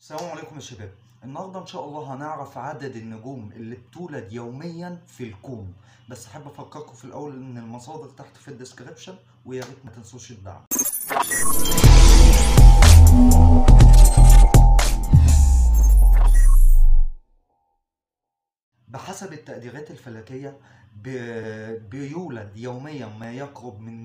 السلام عليكم يا شباب النهارده ان شاء الله هنعرف عدد النجوم اللي بتولد يوميا في الكون بس حابب افكركم في الاول ان المصادر تحت في الديسكريبشن ويا ريت ما تنسوش الدعم بحسب التقديرات الفلكية ب- بيولد يوميا ما يقرب من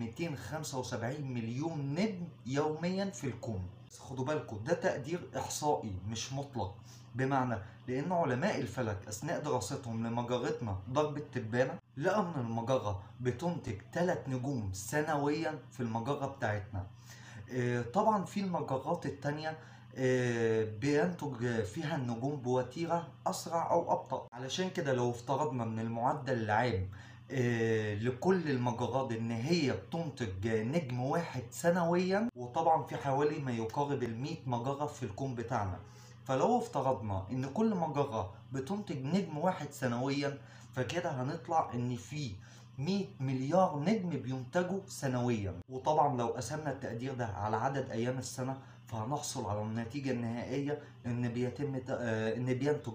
275 مليون نجم يوميا في الكون بس خدوا بالكم ده تقدير إحصائي مش مطلق بمعنى لأن علماء الفلك أثناء دراستهم لمجرتنا درب التبانة لقوا إن المجرة بتنتج ثلاث نجوم سنويا في المجرة بتاعتنا آه، طبعا في المجرات التانية آه، بينتج فيها النجوم بوتيرة أسرع أو أبطأ علشان كده لو افترضنا من المعدل العام آه، لكل المجرات إن هي بتنتج نجم واحد سنويا وطبعا في حوالي ما يقارب المية مجرة في الكون بتاعنا فلو افترضنا إن كل مجرة بتنتج نجم واحد سنويا فكده هنطلع إن في 100 مليار نجم بينتجوا سنويا وطبعا لو قسمنا التقدير ده على عدد ايام السنه فهنحصل على النتيجه النهائيه ان بيتم ت- آه، ان بينتج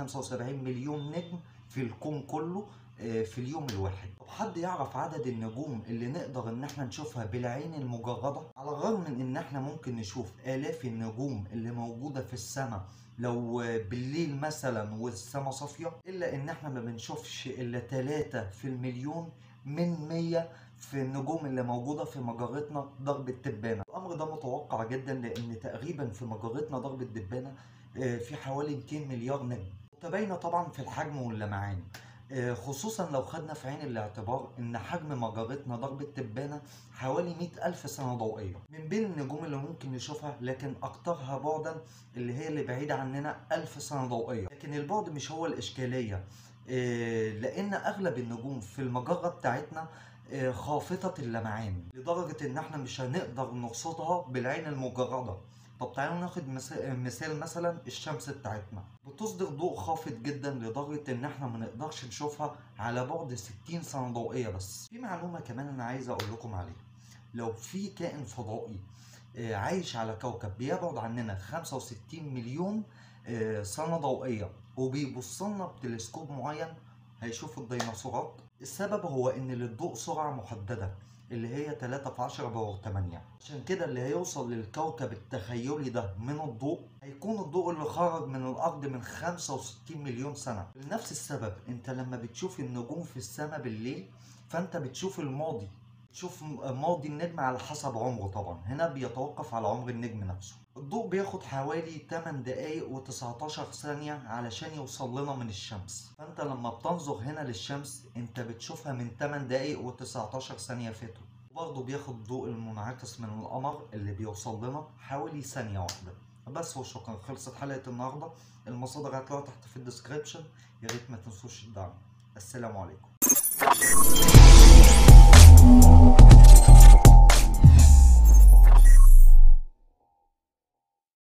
275 مليون نجم في الكون كله آه، في اليوم الواحد طب حد يعرف عدد النجوم اللي نقدر ان احنا نشوفها بالعين المجردة على الرغم من ان احنا ممكن نشوف الاف النجوم اللي موجودة في السماء لو آه، بالليل مثلا والسماء صافية الا ان احنا ما بنشوفش الا 3 في المليون من 100 في النجوم اللي موجودة في مجرتنا درب التبانة الأمر ده متوقع جدا لأن تقريبا في مجرتنا درب التبانة آه، في حوالي 200 مليار نجم متباينة طبعا في الحجم واللمعان آه، خصوصا لو خدنا في عين الاعتبار ان حجم مجرتنا درب التبانة حوالي 100 ألف سنة ضوئية من بين النجوم اللي ممكن نشوفها لكن أكترها بعدا اللي هي اللي بعيدة عننا ألف سنة ضوئية لكن البعد مش هو الإشكالية آه، لأن أغلب النجوم في المجرة بتاعتنا آه، خافتة اللمعان لدرجة إن إحنا مش هنقدر نرصدها بالعين المجردة طب تعالوا ناخد مثا- مثال مثلا الشمس بتاعتنا بتصدر ضوء خافت جدا لدرجة إن إحنا ما نقدرش نشوفها على بعد 60 سنة ضوئية بس في معلومة كمان أنا عايز أقول لكم عليها لو في كائن فضائي آه، عايش على كوكب بيبعد عننا 65 مليون آه، سنة ضوئية وبيبص لنا بتلسكوب معين هيشوف الديناصورات السبب هو ان للضوء سرعة محددة اللي هي 3 في 10 باور 8 عشان كده اللي هيوصل للكوكب التخيلي ده من الضوء هيكون الضوء اللي خرج من الارض من 65 مليون سنة لنفس السبب انت لما بتشوف النجوم في السماء بالليل فانت بتشوف الماضي تشوف ماضي النجم على حسب عمره طبعا هنا بيتوقف على عمر النجم نفسه الضوء بياخد حوالي 8 دقايق و19 ثانية علشان يوصل لنا من الشمس فانت لما بتنظر هنا للشمس انت بتشوفها من 8 دقايق و19 ثانية فاتوا وبرضه بياخد الضوء المنعكس من القمر اللي بيوصل لنا حوالي ثانية واحدة بس وشكرا خلصت حلقة النهاردة المصادر هتلاقوها تحت في الديسكريبشن يا ريت ما تنسوش الدعم السلام عليكم